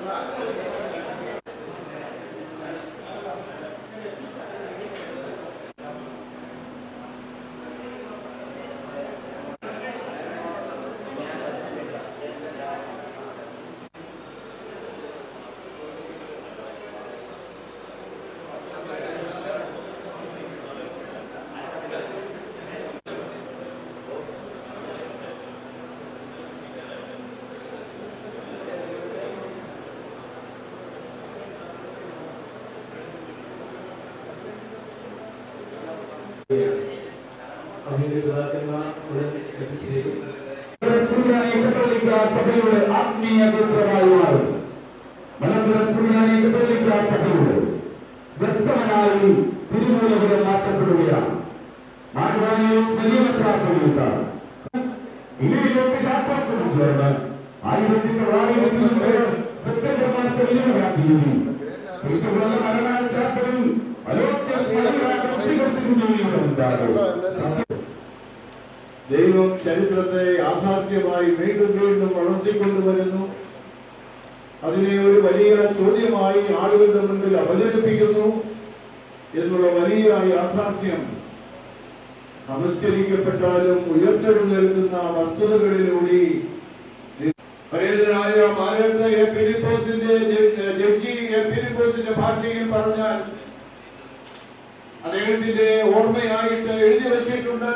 അതിന്റെ പിതാക്കന്മാർ ഇവിടെ എത്തിച്ചേരും സുറിയാനി കത്തോലിക്ക സഭയുടെ ആത്മീയ കേന്ദ്രമായി മാറും മലങ്കര സുറിയാനി കത്തോലിക്ക സഭയുടെ വ്യക്തമനായി തിരുമൂലകരം മാറ്റപ്പെടുകയാണ് മാറ്റുവാനും സജീവത്രാക്കുകയാണ് ഇവയിലേക്ക് ശാസ്ത്രത്തിനും ചേർന്ന് ആയിരത്തി തൊള്ളായിരത്തി സെപ്റ്റംബർ മാസം ഇരുപതാം തീയതി ഇതുപോലെ മരണാശാസ്ത്രം അലോക്യ ഉണ്ടാകും ദൈവം ചരിത്രത്തെ യാഥാർത്ഥ്യമായി വീണ്ടും വീണ്ടും വളർത്തിക്കൊണ്ടുവരുന്നു അതിനെ ഒരു വലിയ ചോദ്യമായി ആളുകളുടെ മുൻപിൽ അവതരിപ്പിക്കുന്നു എന്നുള്ള വലിയ യാഥാർത്ഥ്യം നമസ്കരിക്കപ്പെട്ടാലും ഉയർത്തെഴുന്നേൽക്കുന്ന വസ്തുതകളിലൂടെ പരേതനായ മാരേണ്ട എ. ഫിലിപ്പോസിന്റെ ജ- ജഡ്ജി എ. ഫിലിപ്പോസിന്റെ ഭാഷയിൽ പറഞ്ഞാൽ അദ്ദേഹത്തിന്റെ ഓർമ്മയായിട്ട് എഴുതി വച്ചിട്ടുണ്ട്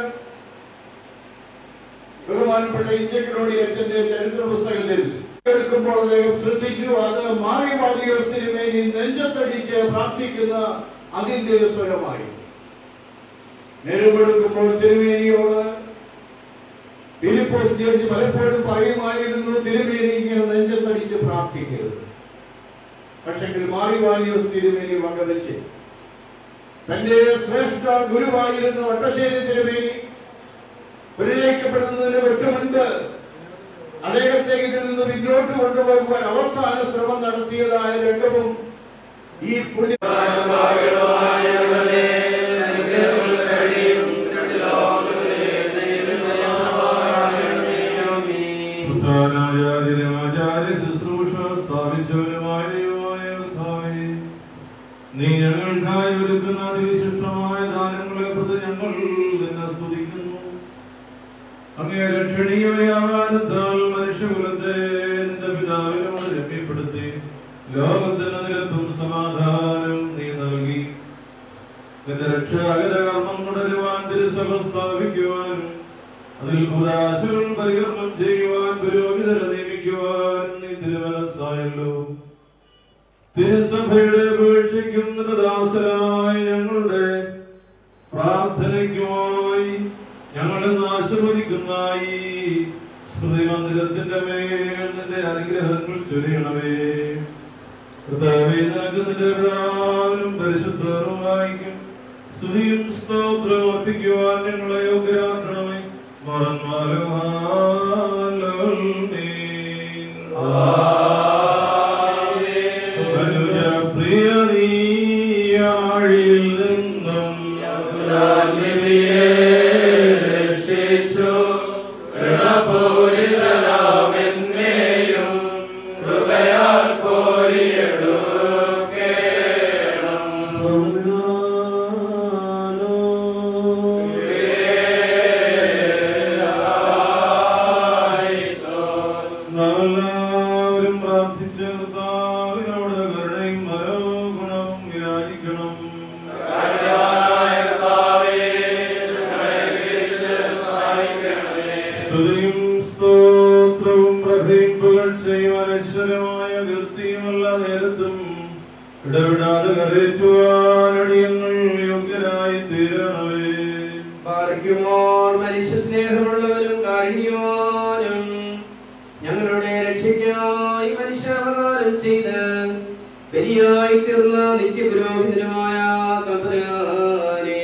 ബഹുമാനപ്പെട്ട ഇഞ്ചക്കരോടി അച്ഛന്റെ ചരിത്ര പുസ്തകത്തിൽ എടുക്കുമ്പോൾ അദ്ദേഹം ശ്രദ്ധിച്ചു അത് മാറി വാലിയോസ് തിരുമേനി നെഞ്ചത്തടിച്ച് പ്രാർത്ഥിക്കുന്ന അതിന്റെ സ്വരമായി നേരമെടുക്കുമ്പോൾ തിരുമേനിയോട് ഫിലിപ്പോസ് ജഡ്ജി പലപ്പോഴും പറയുമായിരുന്നു തിരുമേനിക്ക് നെഞ്ചത്തടിച്ച് പ്രാർത്ഥിക്കരുത് പക്ഷെങ്കിൽ മാറി വാലിയോസ് തിരുമേനി വകവെച്ച് തന്റെ ശ്രേഷ്ഠ ഗുരുവായിരുന്നു വട്ടശ്ശേരി തിരുമേനി പരിചയിക്കപ്പെടുന്നതിന് തൊട്ട് മുൻപ് അദ്ദേഹത്തെ ഇതിൽ നിന്ന് പിന്നോട്ട് കൊണ്ടുപോകുവാൻ അവസാന ശ്രമം നടത്തിയതായ രംഗവും ഈ പുണ്യ പുത്രാനാചാര്യനുമാചാര്യ ശുശ്രൂഷ സ്ഥാപിച്ചവനുമായ ദൈവമായ കർത്താവേ, നീ ഞങ്ങൾക്കായി ഒരുക്കുന്ന അതിവിശിഷ്ടമായ ദാനങ്ങളെ പ്രതി ഞങ്ങൾ നിന്നെ സ്തുതിക്കുന്നു അങ്ങേ രക്ഷണീയ വ്യാപാരത്താൽ മനുഷ്യകുലത്തെ നിന്റെ പിതാവിനോട് രമ്യപ്പെടുത്തി ലോകത്തിന് നിരത്തും സമാധാനം നീ നൽകി നിന്റെ രക്ഷാകര കർമ്മം തുടരുവാൻ തിരുസഭ സ്ഥാപിക്കുവാനും അതിൽ പുരാശകൾ പരികർമ്മം ചെയ്യുവാൻ പുരോഹിതരെ നിയമിക്കുവാൻ നീ തിരുമനസ്സായല്ലോ തിരുസഭയുടെ വീഴ്ചയ്ക്കും ദാസരായ ഞങ്ങളുടെ പ്രാർത്ഥനയ്ക്കുമായി ഞങ്ങളെന്ന് ആശീർവദിക്കുന്ന ഈ സ്മൃതി മന്ദിരത്തിന്റെ മേൽ നിന്റെ അനുഗ്രഹങ്ങൾ ചൊരിയണമേ കർത്താവേ, നിനക്ക് നിന്റെ പിതാവിനും പരിശുദ്ധവും വായിക്കും സ്തുതിയും സ്തോത്രവും അർപ്പിക്കുവാൻ ഞങ്ങളെ യോഗ്യരാക്കണമേ മറന്നാലും പ്രിയ നീയാഴിൽ നിന്നും എല്ലാവരും പ്രാർത്ഥിച്ച കർത്താവിനോട് കരുണയും മനോഗുണവും യാചിക്കണം സ്തുതിയും സ്തോത്രവും പ്രഭയും പുകഴ്ചയും അനശ്വരമായ കൃത്യമുള്ള നേരത്തും ഇടവിടാതെ കരയറ്റുവാൻ അടിയങ്ങൾ യോഗ്യരായി തീരണമേ പാർക്കുമോർ മനുഷ്യ സ്നേഹമുള്ളവരും കാരുണ്യവാനും ഞങ്ങളുടെ രക്ഷയ്ക്കായി മനുഷ്യാവതാരം ചെയ്ത് ബലിയായി തീർന്ന നിത്യപുരോഹിതനുമായ തമ്പുരാനെ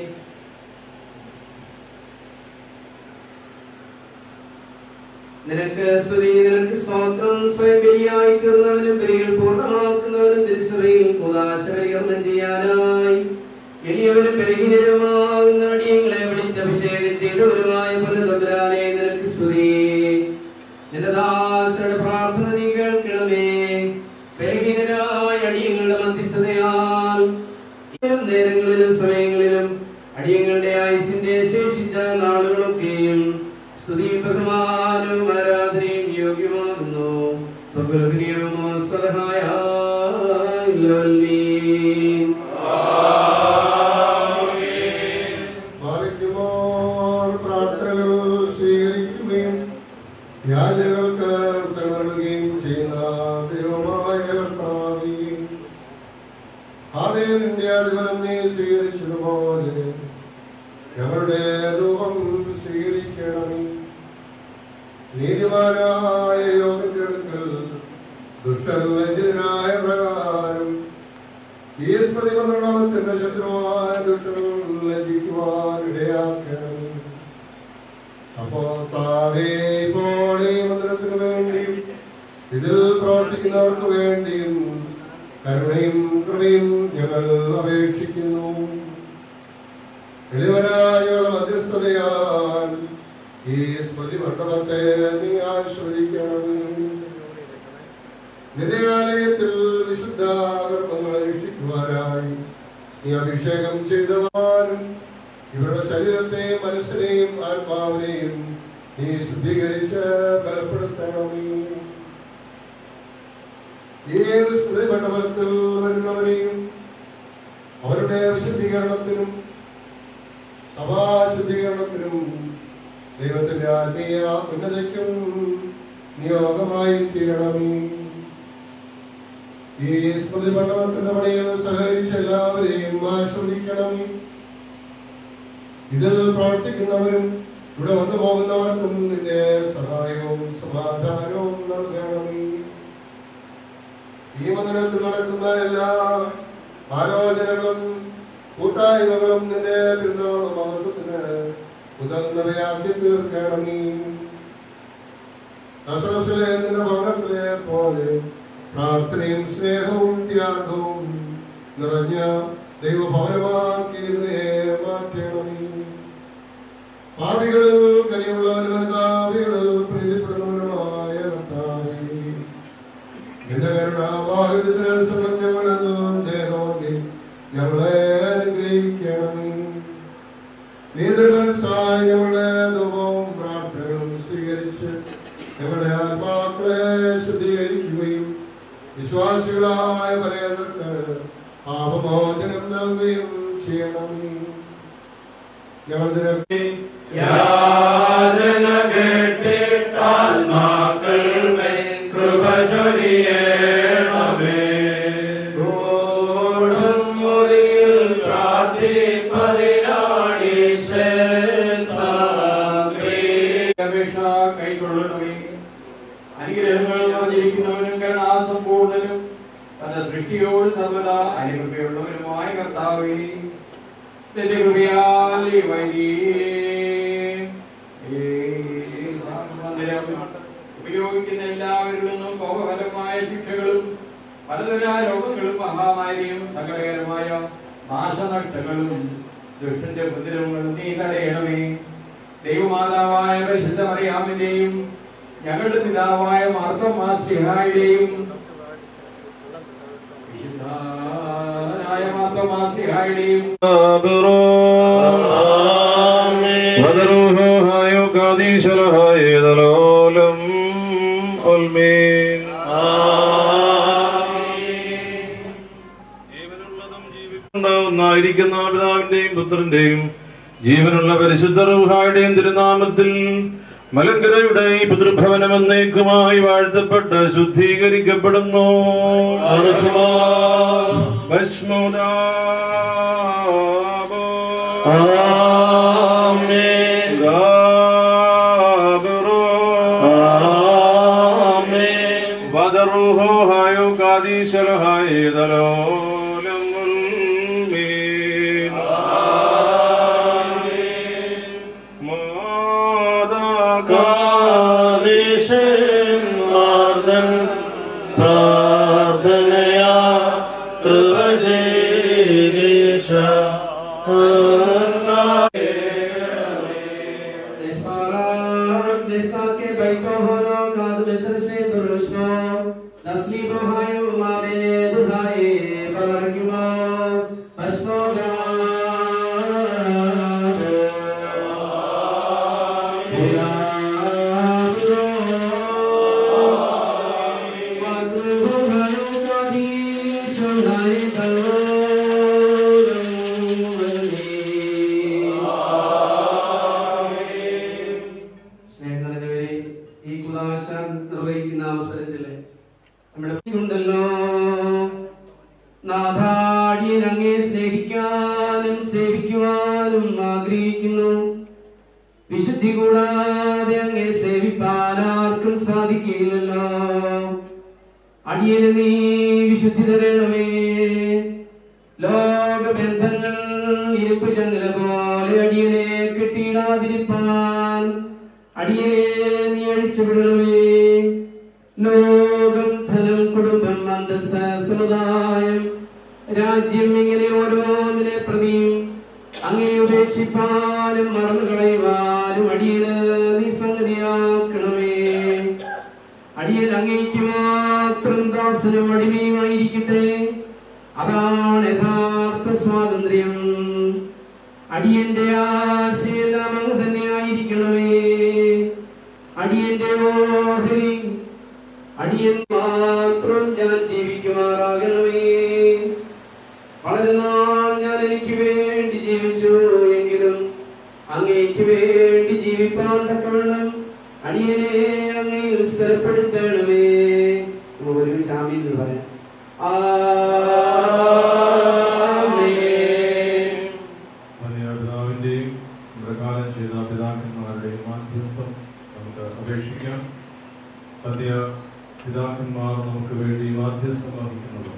നിനക്ക് സ്തുതി നിനക്ക് സ്തോത്രം സ്വയം ബലിയായി തീർന്നവനും ബലികൾ പൂർണ്ണമാക്കുന്നവനും തിരുസഭയിൽ കൂതാശകരണം ചെയ്യാനായി എളിയവരും ബലഹീനരുമാകുന്ന അടിയങ്ങളെ വിളിച്ചഭിഷേകം ചെയ്തവരുമായ പുനതമ്പുരാനെ നിനക്ക് സ്തുതി നിന്റെ ദാസരുടെ പ്രാർത്ഥന നീ കേൾക്കണമേ നേരങ്ങളിലും സമയങ്ങളിലും അടിയങ്ങളുടെ ആയുസിന്റെ ശേഷിച്ച നാളുകളൊക്കെയും സ്തുതി ബഹുമാനവും ആരാധനയും യോഗ്യമാകുന്നു ബഹുലഹരിയമോ സദഹായ ഭാവിക്കുമോർ പ്രാർത്ഥനകൾ സ്വീകരിക്കുകയും യാചനകൾക്ക് ഉത്തരം നൽകുകയും ചെയ്യുന്ന ദൈവമായ കർത്താവേ, ആമേനിന്റെ അധിപനം നീ സ്വീകരിച്ചതുപോലെ ഞങ്ങളുടെ രൂപം സ്വീകരിക്കണമേ നീതിമാനായ യോഗിന്റെ അടുക്കൽ ദുഷ്ടനായ പ്രകാരം ഈ സ്മൃതി മരണത്തിന്റെ ശത്രുവായ ദുഷ്ടനും ലജിക്കുവാൻ ഇടയാക്കണമേ അപ്പോ താവേ ഇപ്പോൾ ഈ മന്ത്രത്തിന് വേണ്ടിയും ഇതിൽ പ്രവർത്തിക്കുന്നവർക്ക് വേണ്ടിയും കരുണയും കൃപയും ഞങ്ങൾ അപേക്ഷിക്കുന്നു എളിവനായുള്ള മധ്യസ്ഥതയാൽ ഈ സ്മൃതി മണ്ഡപത്തെ നീ ആശ്രയിക്കണമേ നിന്റെ ആലയത്തിൽ വിശുദ്ധ കർമ്മങ്ങൾ അനുഷ്ഠിക്കുവാനായി നീ അഭിഷേകം ചെയ്തവാനും ഇവരുടെ ശരീരത്തെയും മനസ്സിനെയും ആത്മാവിനെയും നീ ശുദ്ധീകരിച്ച് ബലപ്പെടുത്തണമേ ഏത് സ്മൃതി മണ്ഡപത്തിൽ വരുന്നവരെയും അവരുടെ വിശുദ്ധീകരണത്തിനും സഭാശുദ്ധീകരണത്തിനും ദൈവത്തിന്റെ ആത്മീയ ഉന്നതയ്ക്കും നിയോഗമായി തീരണമേ ഈ സ്മൃതി മണ്ഡപത്തിന്റെ പണിയിൽ സഹകരിച്ച എല്ലാവരെയും ആശ്രദിക്കണമേ ഇതിൽ പ്രവർത്തിക്കുന്നവരും ഇവിടെ വന്നു പോകുന്നവർക്കും നിന്റെ സഹായവും സമാധാനവും നൽകണമേ ഈ മന്ദിരത്തിൽ നടക്കുന്ന എല്ലാ ആലോചനകളും കൂട്ടായ്മകളും നിന്റെ പെരുന്നാൾ മഹത്വത്തിന് ഉതർന്നവയാക്കി തീർക്കണമേ അസറസിലെ നിന്റെ ഭവനത്തിലെ പോലെ പ്രാർത്ഥനയും സ്നേഹവും ത്യാഗവും നിറഞ്ഞ ദൈവഭവനമാക്കി ഇതിനെ മാറ്റണമേ ഭാവികളിൽ കനിയുള്ളവനും ഭാവികളിൽ പ്രീതിപ്പെടുന്നവനുമായ കർത്താവേ നിന്റെ കരുണാവാഹിതനുസരണം ഞങ്ങളെന്നും ദേഹോന്നി ഞങ്ങളെ അനുഗ്രഹിക്കണമേ നീന്റെ മനസ്സായി ഞങ്ങളുടെ ധൂപവും പ്രാർത്ഥനകളും സ്വീകരിച്ച് ഞങ്ങളുടെ ആത്മാക്കളെ ശുദ്ധീകരിക്കുകയും വിശ്വാസികളായ പരേതർക്ക് പാപമോചനം നൽകുകയും ചെയ്യണമേ ഞങ്ങൾ നിനക്ക് യാചന കേട്ടിട്ടാത്മാക്കൾ മേൽ കൃപ ചൊരിയണമേ ഗോഡം മുറിയിൽ പ്രാർത്ഥിപ്പതിനാണീശൻ സാഗ്രേ. അപേക്ഷ കൈക്കൊള്ളണമേ അനുഗ്രഹങ്ങൾ നിറഞ്ഞിരിക്കുന്നവനും കരുണാസമ്പൂർണനും തന്റെ സൃഷ്ടിയോട് സർവദാ അനുകൃപയുള്ളവനുമായ കർത്താവേ നിന്റെ കൃപയാൽ ഈ വൈകി ഈ മന്ദിരം ഉപയോഗിക്കുന്ന എല്ലാവരിൽ നിന്നും കോപകരമായ ശിക്ഷകളും പലതര രോഗങ്ങളും മഹാമാരിയും സകലകരമായ നാശനഷ്ടങ്ങളും ദുഷ്ടന്റെ ഉപദ്രവങ്ങളും നീ തടയണമേ ദൈവമാതാവായ പരിശുദ്ധ മറിയാമിന്റെയും ഞങ്ങളുടെ പിതാവായ മാർത്തമാസിഹായുടെയും വിശുദ്ധായ മാർത്തമാസിഹായുടെയും വദറുഹായോ കാദീശലഹായേതലോലം ഒൽമീൻ ജീവനുള്ളതും ജീവിക്കുണ്ടാവുന്നതായിരിക്കുന്ന പിതാവിന്റെയും പുത്രന്റെയും ജീവനുള്ള പരിശുദ്ധ റൂഹായുടെയും തിരുനാമത്തിൽ മലങ്കരയുടെ ഈ പിതൃഭവനം എന്നേക്കുമായി വാഴ്ത്തപ്പെട്ട് ശുദ്ധീകരിക്കപ്പെടുന്നു വദറുഹോ ഹായോ കാദീശലഹായേതലോലം ഉൽമീൻ പ്രാർത്ഥനയാ കൃപ ചെയ്തീശ Nisparan, nisake baito hono kad misr se durusmo. Naslibo hayo mame duhaye baragimo. Basmo നാഥാടിയൻ അങ്ങേ സ്നേഹിക്കാനും സേവിക്കുവാനും ആഗ്രഹിക്കുന്നു വിശുദ്ധി കൂടാതെ അങ്ങേ സേവിപ്പാൻ ആർക്കും സാധിക്കില്ലല്ലോ അടിയന് നീ വിശുദ്ധി തരണമേ ലോകബന്ധങ്ങൾ ഇരുപ്പ് ചങ്ങല പോലെ അടിയനെ കെട്ടിയിടാതിരിപ്പാൻ അടിയനെ നീ അഴിച്ചുവിടണമേ ലോകം ധനം കുടുംബം അന്തസ് സമുദായം രാജ്യം ഇങ്ങനെ ഓരോന്നിനെ പ്രതിയും അങ്ങേ ഉപേക്ഷിപ്പാനും മറന്നു കളയുവാനും അടിയന് നീ സംഗതിയാക്കണമേ അടിയൻ അങ്ങേക്ക് മാത്രം ദാസനും അടിമയുമായിരിക്കട്ടെ അതാണ് യഥാർത്ഥ സ്വാതന്ത്ര്യം അടിയന്റെ ആശയെല്ലാം അങ്ങ് തന്നെ ആയിരിക്കണമേ അടിയന്റെ ഓഹരി അടിയൻ മാത്രം ഞാൻ ജീവിക്കുമാറാകണമേ വളരെ നാൾ ഞാൻ എനിക്ക് വേണ്ടി ജീവിച്ചു എങ്കിലും അങ്ങേക്ക് വേണ്ടി ജീവിപ്പാൻ തക്കവണ്ണം അടിയനെ അങ്ങയിൽ സ്ഥിരപ്പെടുത്തണമേ നമുക്ക് ഒരുമിച്ച് ആമീൻ എന്ന് പറയാം ആമേൻ പിതാവിന്റെയും പ്രകാരം ചെയ്ത പിതാക്കന്മാരുടെയും മാധ്യസ്ഥം നമുക്ക് അപേക്ഷിക്കാം സദ്യ പിതാക്കന്മാർ നമുക്ക് വേണ്ടി മാധ്യസ്ഥം വഹിക്കുന്നത്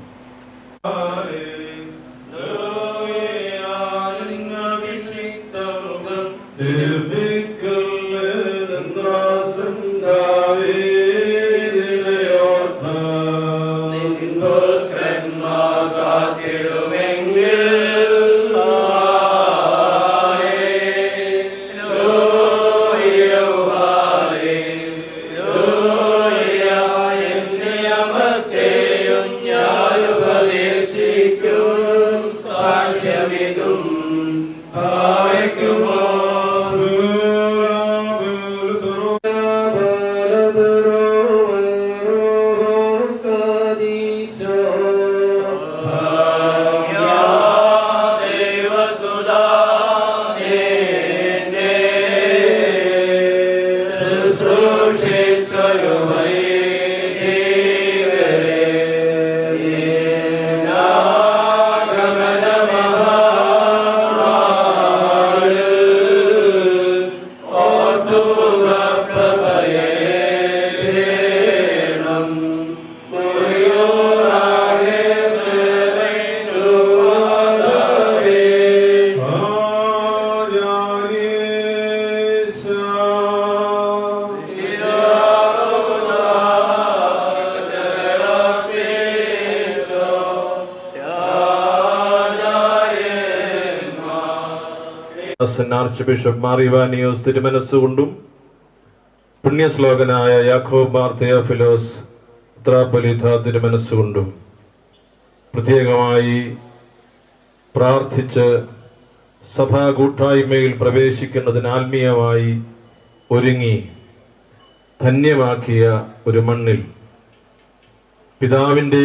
ആർച്ച് ബിഷപ്പ് മാറിവാനിയോസ് തിരുമനസ്സുകൊണ്ടും പുണ്യശ്ലോകനായ യാക്കോബ് മാർ തെയോഫിലോസ് ഉത്രാപലിത തിരുമനസ്സുകൊണ്ടും പ്രത്യേകമായി പ്രാർത്ഥിച്ച് സഭാ കൂട്ടായ്മയിൽ പ്രവേശിക്കുന്നതിന് ആത്മീയമായി ഒരുങ്ങി ധന്യമാക്കിയ ഒരു മണ്ണിൽ പിതാവിൻ്റെ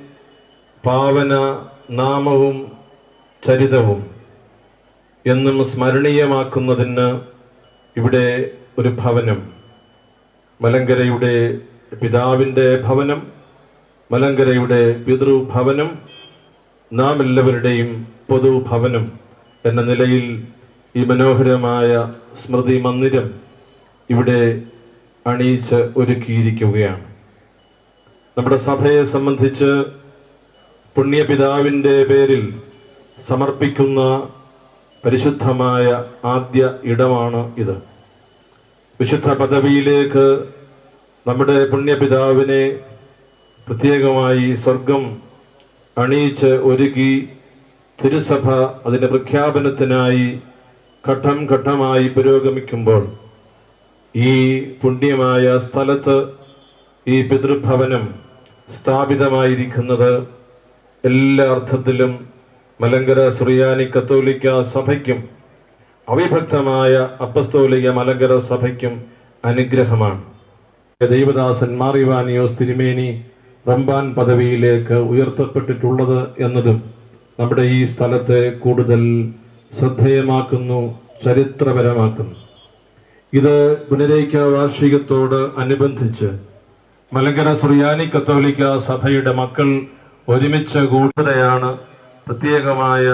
പാവന നാമവും ചരിതവും എന്നും സ്മരണീയമാക്കുന്നതിന് ഇവിടെ ഒരു ഭവനം മലങ്കരയുടെ പിതാവിൻ്റെ ഭവനം മലങ്കരയുടെ പിതൃഭവനം നാം എല്ലാവരുടെയും പൊതുഭവനം എന്ന നിലയിൽ ഈ മനോഹരമായ സ്മൃതി മന്ദിരം ഇവിടെ അണിയിച്ച് ഒരുക്കിയിരിക്കുകയാണ് നമ്മുടെ സഭയെ സംബന്ധിച്ച് പുണ്യപിതാവിൻ്റെ പേരിൽ സമർപ്പിക്കുന്ന പരിശുദ്ധമായ ആദ്യ ഇടമാണ് ഇത് വിശുദ്ധ പദവിയിലേക്ക് നമ്മുടെ പുണ്യപിതാവിനെ പ്രത്യേകമായി സ്വർഗം അണിയിച്ച് ഒരുക്കി തിരുസഭ അതിന്റെ പ്രഖ്യാപനത്തിനായി ഘട്ടം ഘട്ടമായി പുരോഗമിക്കുമ്പോൾ ഈ പുണ്യമായ സ്ഥലത്ത് ഈ പിതൃഭവനം സ്ഥാപിതമായിരിക്കുന്നത് എല്ലാ അർത്ഥത്തിലും മലങ്കര സുറിയാനി കത്തോലിക്ക സഭയ്ക്കും അവിഭക്തമായ അപ്പസ്തോലിക മലങ്കര സഭയ്ക്കും അനുഗ്രഹമാണ് ദൈവദാസൻ മാറിവാനിയോസ് തിരുമേനി റംബാൻ പദവിയിലേക്ക് ഉയർത്തപ്പെട്ടിട്ടുള്ളത് എന്നതും നമ്മുടെ ഈ സ്ഥലത്തെ കൂടുതൽ ശ്രദ്ധേയമാക്കുന്നു ചരിത്രപരമാക്കുന്നു ഇത് പുനരൈക്യ വാർഷികത്തോട് അനുബന്ധിച്ച് മലങ്കര സുറിയാനി കത്തോലിക്ക സഭയുടെ മക്കൾ ഒരുമിച്ച് കൂടുതലാണ് പ്രത്യേകമായ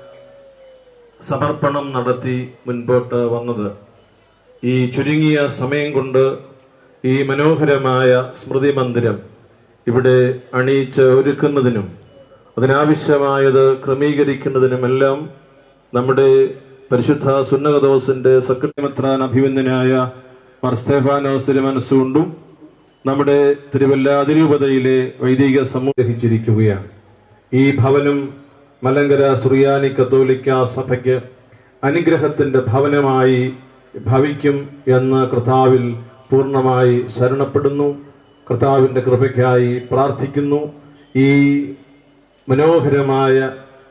സമർപ്പണം നടത്തി മുൻപോട്ട് വന്നത് ഈ ചുരുങ്ങിയ സമയം കൊണ്ട് ഈ മനോഹരമായ സ്മൃതി മന്ദിരം ഇവിടെ അണിയിച്ച് ഒരുക്കുന്നതിനും അതിനാവശ്യമായത് ക്രമീകരിക്കുന്നതിനുമെല്ലാം നമ്മുടെ പരിശുദ്ധ സുന്നകദോസിന്റെ സെക്രട്ടറിമെത്രാൻ അഭിവന്ദനായ മാർ സ്തേഫാനോസ് തിരുമനസ്സുകൊണ്ടും നമ്മുടെ തിരുവല്ല അതിരൂപതയിലെ വൈദിക സമൂഹിച്ചിരിക്കുകയാണ് ഈ ഭവനം മലങ്കര സുറിയാനി കത്തോലിക്ക സഭയ്ക്ക് അനുഗ്രഹത്തിന്റെ ഭവനമായി ഭവിക്കും എന്ന് കർത്താവിൽ പൂർണ്ണമായി ശരണപ്പെടുന്നു കർത്താവിന്റെ കൃപയ്ക്കായി പ്രാർത്ഥിക്കുന്നു ഈ മനോഹരമായ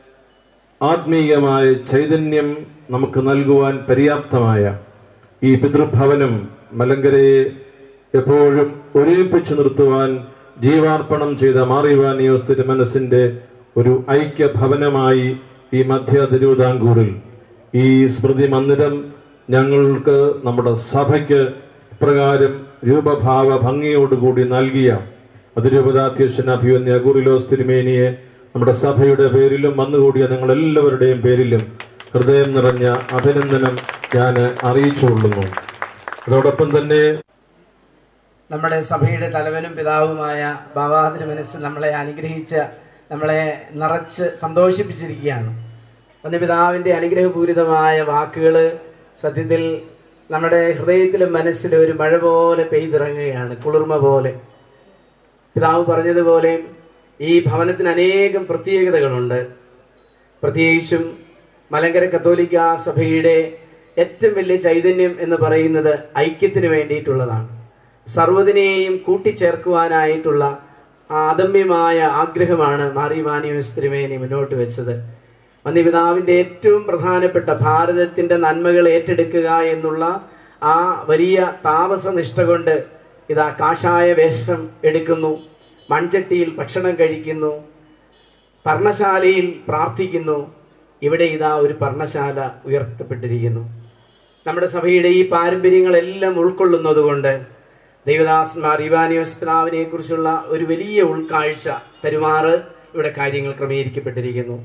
ആത്മീയമായ ചൈതന്യം നമുക്ക് നൽകുവാൻ പര്യാപ്തമായ ഈ പിതൃഭവനം മലങ്കരയെ എപ്പോഴും ഒരുമിപ്പിച്ചു നിർത്തുവാൻ ജീവാർപ്പണം ചെയ്ത മാറിവാനിയോസ് തിരുമനസിന്റെ ഒരു ഐക്യ ഭവനമായി ഈ മധ്യ തിരുവിതാംകൂറിൽ ഈ സ്മൃതി മന്ദിരം ഞങ്ങൾക്ക് നമ്മുടെ സഭയ്ക്ക് പ്രകാരം രൂപഭാവ ഭംഗിയോടുകൂടി നൽകിയ അതിരൂപതാധ്യക്ഷൻ അഭിവന്യ ഗുറിലോസ് തിരുമേനിയെ നമ്മുടെ സഭയുടെ പേരിലും വന്നുകൂടിയ നിങ്ങൾ എല്ലാവരുടെയും പേരിലും ഹൃദയം നിറഞ്ഞ അഭിനന്ദനം ഞാൻ അറിയിച്ചുകൊള്ളുന്നു അതോടൊപ്പം തന്നെ നമ്മുടെ സഭയുടെ തലവനും പിതാവുമായ ബാബാതിന് മനസ്സ് നമ്മളെ അനുഗ്രഹിച്ച് നമ്മളെ നിറച്ച് സന്തോഷിപ്പിച്ചിരിക്കുകയാണ് അന്ന് പിതാവിൻ്റെ അനുഗ്രഹപൂരിതമായ വാക്കുകൾ സത്യത്തിൽ നമ്മുടെ ഹൃദയത്തിലും മനസ്സിലും ഒരു മഴ പോലെ പെയ്തിറങ്ങുകയാണ് കുളിർമ പോലെ പിതാവ് പറഞ്ഞതുപോലെ ഈ ഭവനത്തിന് അനേകം പ്രത്യേകതകളുണ്ട് പ്രത്യേകിച്ചും മലങ്കര കത്തോലിക്ക സഭയുടെ ഏറ്റവും വലിയ ചൈതന്യം എന്ന് പറയുന്നത് ഐക്യത്തിന് വേണ്ടിയിട്ടുള്ളതാണ് സർവ്വതിനെയും കൂട്ടിച്ചേർക്കുവാനായിട്ടുള്ള ആ അദമ്യമായ ആഗ്രഹമാണ് മാറി മാനിയോസ് തിരുമേനി മുന്നോട്ട് വെച്ചത് വന്യപിതാവിൻ്റെ ഏറ്റവും പ്രധാനപ്പെട്ട ഭാരതത്തിൻ്റെ നന്മകൾ ഏറ്റെടുക്കുക എന്നുള്ള ആ വലിയ താമസനിഷ്ഠ കൊണ്ട് ഇതാ കാഷായ വേഷം എടുക്കുന്നു മൺചട്ടിയിൽ ഭക്ഷണം കഴിക്കുന്നു പർണശാലയിൽ പ്രാർത്ഥിക്കുന്നു ഇവിടെ ഇതാ ഒരു പർണശാല ഉയർത്തപ്പെട്ടിരിക്കുന്നു നമ്മുടെ സഭയുടെ ഈ പാരമ്പര്യങ്ങളെല്ലാം ഉൾക്കൊള്ളുന്നതുകൊണ്ട് ദൈവദാസന്മാർ ഇവാനിയോസ് പിതാവിനെ കുറിച്ചുള്ള ഒരു വലിയ ഉൾക്കാഴ്ച തരുമാറ് ഇവിടെ കാര്യങ്ങൾ ക്രമീകരിക്കപ്പെട്ടിരിക്കുന്നു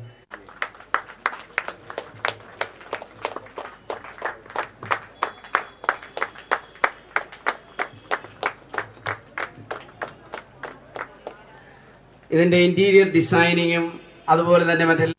ഇതിന്റെ ഇന്റീരിയർ ഡിസൈനിങ്ങും അതുപോലെ തന്നെ മറ്റെല്ലാ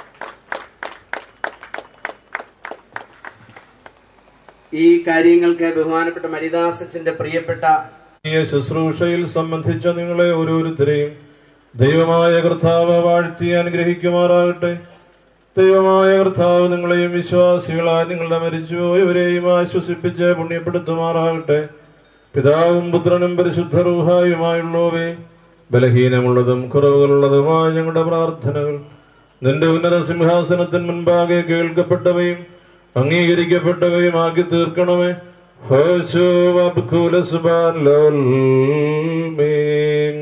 ഈ കാര്യങ്ങൾക്ക് ബഹുമാനപ്പെട്ട മരിദാസച്ചന്റെ പ്രിയപ്പെട്ട ഈ ശുശ്രൂഷയിൽ സംബന്ധിച്ച നിങ്ങളെ ഓരോരുത്തരെയും ദൈവമായ കർത്താവ് വാഴ്ത്തി അനുഗ്രഹിക്കുമാറാകട്ടെ ദൈവമായ കർത്താവ് നിങ്ങളെയും വിശ്വാസികളായി നിങ്ങളുടെ മരിച്ചുപോയവരെയും ആശ്വസിപ്പിച്ച് പുണ്യപ്പെടുത്തുമാറാകട്ടെ പിതാവും പുത്രനും പരിശുദ്ധ റൂഹായുമായുള്ളവേ ബലഹീനമുള്ളതും കുറവുകളുള്ളതുമായ ഞങ്ങളുടെ പ്രാർത്ഥനകൾ നിന്റെ ഉന്നത സിംഹാസനത്തിന് മുൻപാകെ കേൾക്കപ്പെട്ടവയും അംഗീകരിക്കപ്പെട്ടവയും ആക്കി തീർക്കണമേ ഹോശോ വബ്കുല സുബാൻ ലോൽ മീൻ.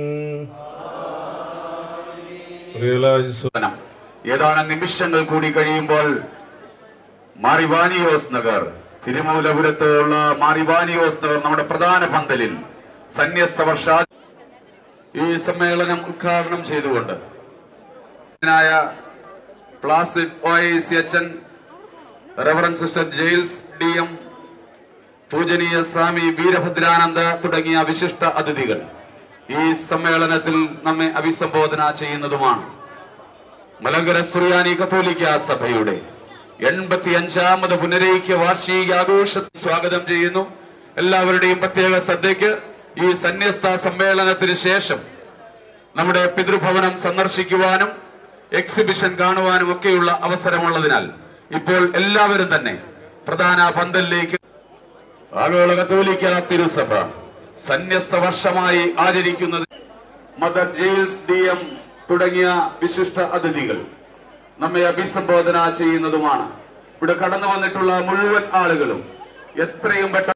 Realize വനം. ഏതാനും നിമിഷങ്ങൾ കൂടി കഴിയുമ്പോൾ മാറിവാനിയോസ് നഗർ തിരുമൂലപുരത്ത് ഉള്ള മാറിവാനിയോസ് നഗർ നമ്മുടെ പ്രധാന പന്തലിൽ സന്യസ്ത വർഷാ ഈ സമ്മേളനം ഉദ്ഘാടനം ചെയ്തുകൊണ്ട് ായ പ്ലാസിഡ് ഒ ഐ സി അച്ഛൻ റവറൻ സിസ്റ്റർ ജെയിൽസ് ഡി എം പൂജനീയ സ്വാമി വീരഭദ്രാനന്ദ തുടങ്ങിയ വിശിഷ്ട അതിഥികൾ ഈ സമ്മേളനത്തിൽ നമ്മെ അഭിസംബോധന ചെയ്യുന്നതുമാണ് മലങ്കര സുറിയാനി കത്തോലിക്ക സഭയുടെ എൺപത്തി അഞ്ചാമത് പുനരൈക്യ വാർഷിക ആഘോഷ സ്വാഗതം ചെയ്യുന്നു എല്ലാവരുടെയും പ്രത്യേക ശ്രദ്ധയ്ക്ക് ഈ സന്യസ്ത സമ്മേളനത്തിന് ശേഷം നമ്മുടെ പിതൃഭവനം സന്ദർശിക്കുവാനും എക്സിബിഷൻ കാണുവാനും ഒക്കെയുള്ള അവസരമുള്ളതിനാൽ ഇപ്പോൾ എല്ലാവരും തന്നെ പ്രധാന പന്തലിലേക്ക് ആഗോള കത്തോലിക്ക തിരുസഭ സന്യസ്ത വർഷമായി ആചരിക്കുന്നത് മദർ ജെയിൽസ് ഡി എം തുടങ്ങിയ വിശിഷ്ട അതിഥികൾ നമ്മെ അഭിസംബോധന ചെയ്യുന്നതുമാണ് ഇവിടെ കടന്നു വന്നിട്ടുള്ള മുഴുവൻ ആളുകളും എത്രയും പെട്ടെന്ന്